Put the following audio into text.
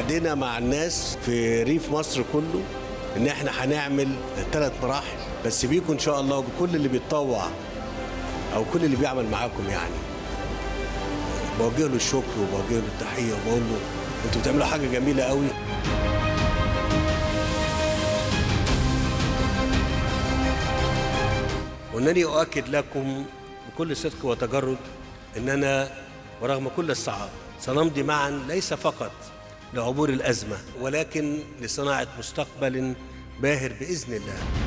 وعدنا مع الناس في ريف مصر كله ان احنا هنعمل ثلاث مراحل بس بيكم ان شاء الله وبكل اللي بيتطوع او كل اللي بيعمل معاكم يعني بوجه له الشكر وبوجه له التحيه وبقول له انتوا بتعملوا حاجه جميله قوي وانني اؤكد لكم بكل صدق وتجرد اننا ورغم كل الصعاب سنمضي معا ليس فقط لعبور الازمه ولكن لصناعه مستقبل باهر باذن الله